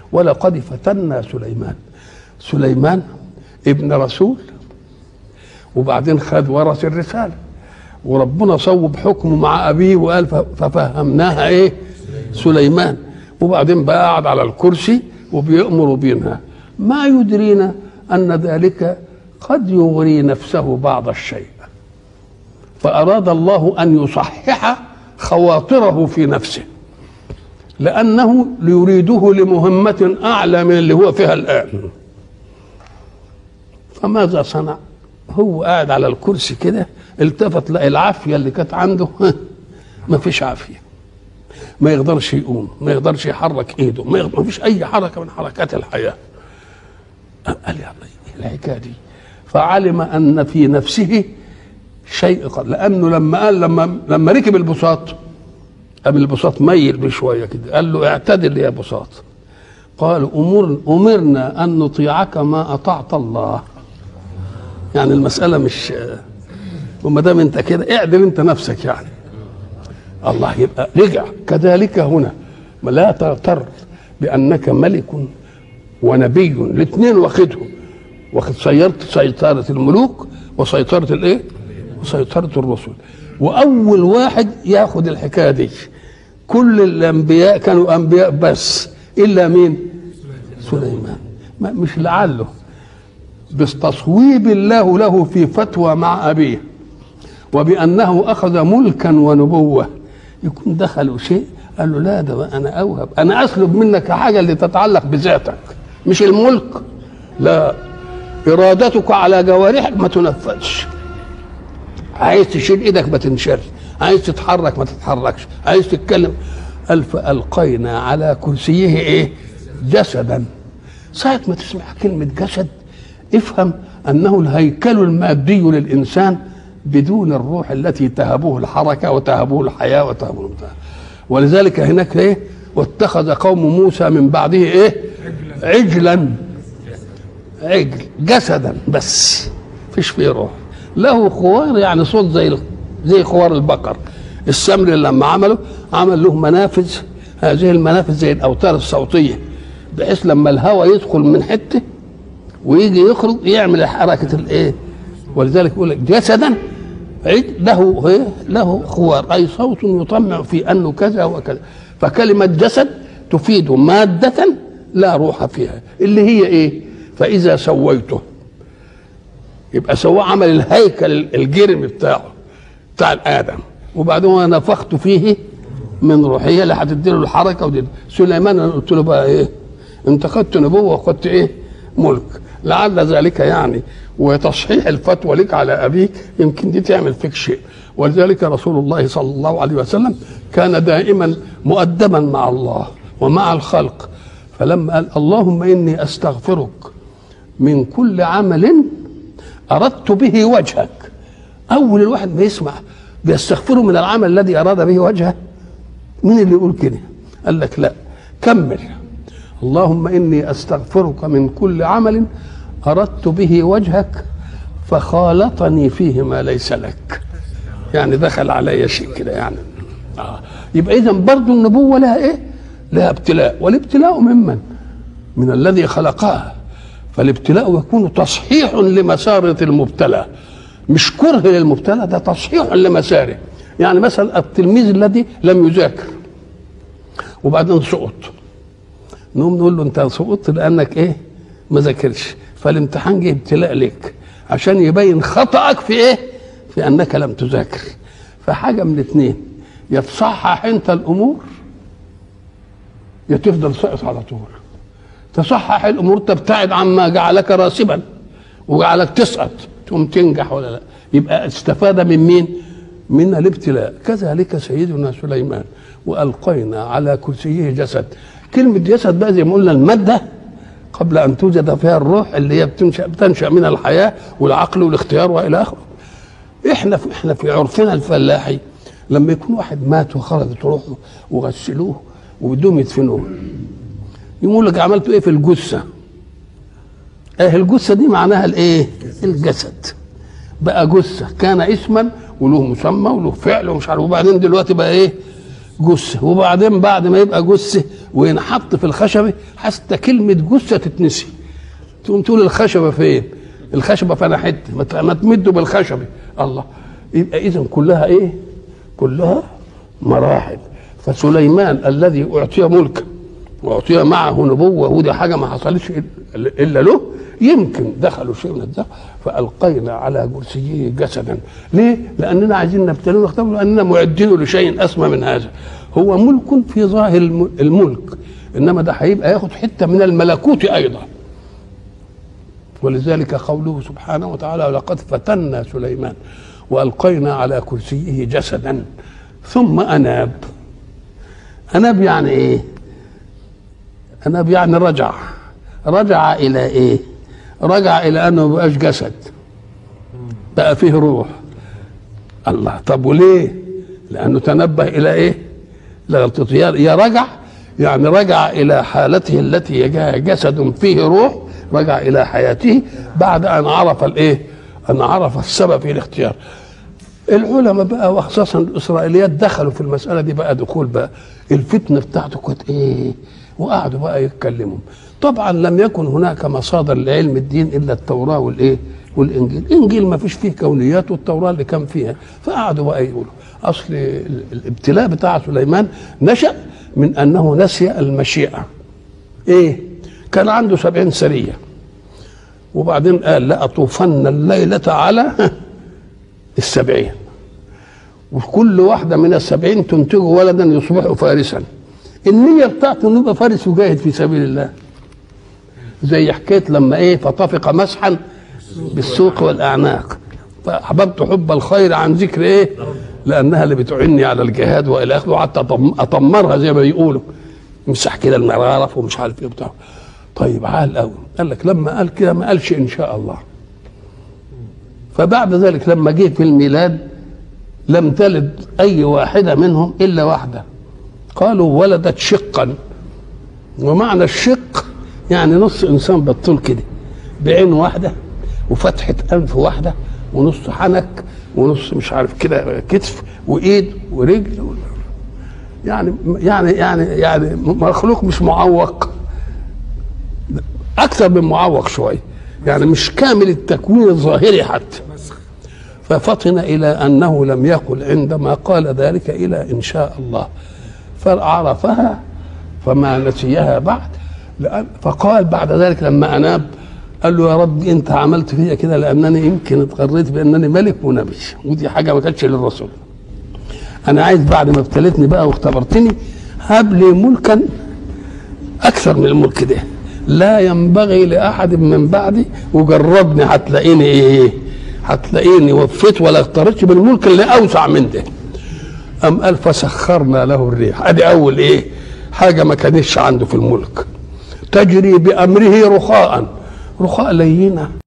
ولقد فتنا سليمان سليمان ابن رسول وبعدين خد ورث الرساله وربنا صوب حكمه مع ابيه وقال ففهمناها ايه سليمان وبعدين بقى قاعد على الكرسي وبيأمر وبينهى ما يدرينا ان ذلك قد يغري نفسه بعض الشيء فأراد الله أن يصحح خواطره في نفسه لأنه يريده لمهمة أعلى من اللي هو فيها الآن فماذا صنع هو قاعد على الكرسي كده التفت لقى العافية اللي كانت عنده ما فيش عافية ما يقدرش يقوم ما يقدرش يحرك ايده ما, يقدر ما فيش اي حركة من حركات الحياة قال يا الله الحكاية دي فعلم ان في نفسه شيء قد لانه لما قال لما لما ركب البساط قام البساط ميل بشويه كده قال له اعتدل يا بساط قال أمر امرنا ان نطيعك ما اطعت الله يعني المساله مش وما دام انت كده اعدل انت نفسك يعني الله يبقى رجع كذلك هنا لا تغتر بانك ملك ونبي الاثنين واخدهم واخد سيطرة سيطرة الملوك وسيطرة الايه؟ وسيطرة الرسل وأول واحد ياخد الحكاية دي كل الأنبياء كانوا أنبياء بس إلا مين؟ سليمان ما مش لعله بتصويب الله له في فتوى مع أبيه وبأنه أخذ ملكا ونبوة يكون دخلوا شيء قال له لا ده أنا أوهب أنا أسلب منك حاجة اللي تتعلق بذاتك مش الملك لا ارادتك على جوارحك ما تنفذش عايز تشيل ايدك ما تنشرش عايز تتحرك ما تتحركش عايز تتكلم قال فالقينا على كرسيه ايه جسدا ساعة ما تسمع كلمة جسد افهم انه الهيكل المادي للانسان بدون الروح التي تهبه الحركة وتهبه الحياة وتهبه المتاع. ولذلك هناك ايه واتخذ قوم موسى من بعده ايه عجلا عجل جسدا بس فيش فيه روح له خوار يعني صوت زي زي خوار البقر السمر اللي لما عمله عمل له منافذ هذه المنافذ زي الاوتار الصوتيه بحيث لما الهواء يدخل من حته ويجي يخرج يعمل حركه الايه ولذلك يقول لك جسدا له ايه له خوار اي صوت يطمع في انه كذا وكذا فكلمه جسد تفيد ماده لا روح فيها اللي هي ايه فاذا سويته يبقى سواه عمل الهيكل الجرم بتاعه بتاع الادم وبعدين نفخت فيه من روحي اللي هتدي له الحركه ودي سليمان انا قلت له بقى ايه انت خدت نبوه وخدت ايه ملك لعل ذلك يعني وتصحيح الفتوى لك على ابيك يمكن دي تعمل فيك شيء ولذلك رسول الله صلى الله عليه وسلم كان دائما مؤدبا مع الله ومع الخلق فلما قال اللهم اني استغفرك من كل عمل اردت به وجهك اول الواحد ما يسمع بيستغفره من العمل الذي اراد به وجهه مين اللي يقول كده قال لك لا كمل اللهم اني استغفرك من كل عمل اردت به وجهك فخالطني فيه ما ليس لك يعني دخل علي شيء كده يعني آه. يبقى اذا برضه النبوه لها ايه لها ابتلاء والابتلاء ممن من الذي خلقها فالابتلاء يكون تصحيح لمسارة المبتلى مش كره للمبتلى ده تصحيح لمساره يعني مثلا التلميذ الذي لم يذاكر وبعدين سقط نقوم نقول له انت سقطت لانك ايه ما ذاكرش فالامتحان جه ابتلاء لك عشان يبين خطأك في ايه في انك لم تذاكر فحاجه من الاثنين يا تصحح انت الامور يا تفضل ساقط على طول تصحح الامور تبتعد عما جعلك راسبا وجعلك تسقط تقوم تنجح ولا لا يبقى استفاد من مين من الابتلاء كذلك سيدنا سليمان والقينا على كرسيه جسد كلمه جسد بقى زي ما قلنا الماده قبل ان توجد فيها الروح اللي هي بتنشا بتنشا من الحياه والعقل والاختيار والى اخره احنا في احنا في عرفنا الفلاحي لما يكون واحد مات وخرجت روحه وغسلوه وبدهم يدفنوه يقول لك عملتوا ايه في الجثه ايه الجثه دي معناها الايه الجسد بقى جثه كان اسما وله مسمى وله فعل ومش عارف وبعدين دلوقتي بقى ايه جثه وبعدين بعد ما يبقى جثه وينحط في الخشبه حتى كلمه جثه تتنسي تقوم تقول الخشبه فين؟ الخشبه فانا حته ما ت- ما تمدوا بالخشبه الله يبقى اذا كلها ايه؟ كلها مراحل فسليمان الذي اعطي ملكا واعطي معه نبوه ودي حاجه ما حصلتش إلا- الا له يمكن دخلوا شيء من الدخل فالقينا على كرسيه جسدا ليه؟ لاننا عايزين نبتليه ونختبره لاننا معدين لشيء اسمى من هذا هو ملك في ظاهر الم- الملك انما ده هيبقى ياخد حته من الملكوت ايضا ولذلك قوله سبحانه وتعالى ولقد فتنا سليمان والقينا على كرسيه جسدا ثم اناب اناب يعني ايه اناب يعني رجع رجع الى ايه رجع الى انه ما بقاش جسد بقى فيه روح الله طب وليه لانه تنبه الى ايه لغلطته يا يا رجع يعني رجع الى حالته التي يجاها جسد فيه روح رجع الى حياته بعد ان عرف الايه ان عرف السبب في الاختيار العلماء بقى وخصوصا الاسرائيليات دخلوا في المساله دي بقى دخول بقى الفتنه بتاعته كانت ايه وقعدوا بقى يتكلموا طبعا لم يكن هناك مصادر لعلم الدين الا التوراه والايه والانجيل الانجيل ما فيش فيه كونيات والتوراه اللي كان فيها فقعدوا بقى يقولوا اصل ال- الابتلاء بتاع سليمان نشا من انه نسي المشيئه ايه كان عنده سبعين سريه وبعدين قال لأطوفن الليلة على السبعين وكل واحدة من السبعين تنتج ولدا يصبح فارسا النية بتاعته انه يبقى فارس وجاهد في سبيل الله زي حكاية لما ايه فطفق مسحا بالسوق والأعناق فأحببت حب الخير عن ذكر ايه لأنها اللي بتعني على الجهاد وإلى آخره وحتى أطم- أطمرها زي ما بيقولوا مسح كده المرارف ومش عارف ايه بتاع طيب عال قوي قال لك لما قال كده ما قالش ان شاء الله فبعد ذلك لما جه في الميلاد لم تلد اي واحده منهم الا واحده قالوا ولدت شقا ومعنى الشق يعني نص انسان بالطول كده بعين واحده وفتحه انف واحده ونص حنك ونص مش عارف كده كتف وايد ورجل يعني يعني يعني يعني مخلوق مش معوق اكثر من معوق شويه يعني مش كامل التكوين الظاهري حتى ففطن الى انه لم يقل عندما قال ذلك الى ان شاء الله فعرفها فما نسيها بعد لأن فقال بعد ذلك لما اناب قال له يا رب انت عملت فيا كده لانني يمكن اتغريت بانني ملك ونبي ودي حاجه ما كانتش للرسول انا عايز بعد ما ابتليتني بقى واختبرتني هب لي ملكا اكثر من الملك ده لا ينبغي لاحد من بعدي وجربني هتلاقيني ايه هتلاقيني وفيت ولا اختارتش بالملك اللي اوسع من ده ام قال فسخرنا له الريح ادي اول ايه حاجه ما كانتش عنده في الملك تجري بامره رخاء رخاء لينه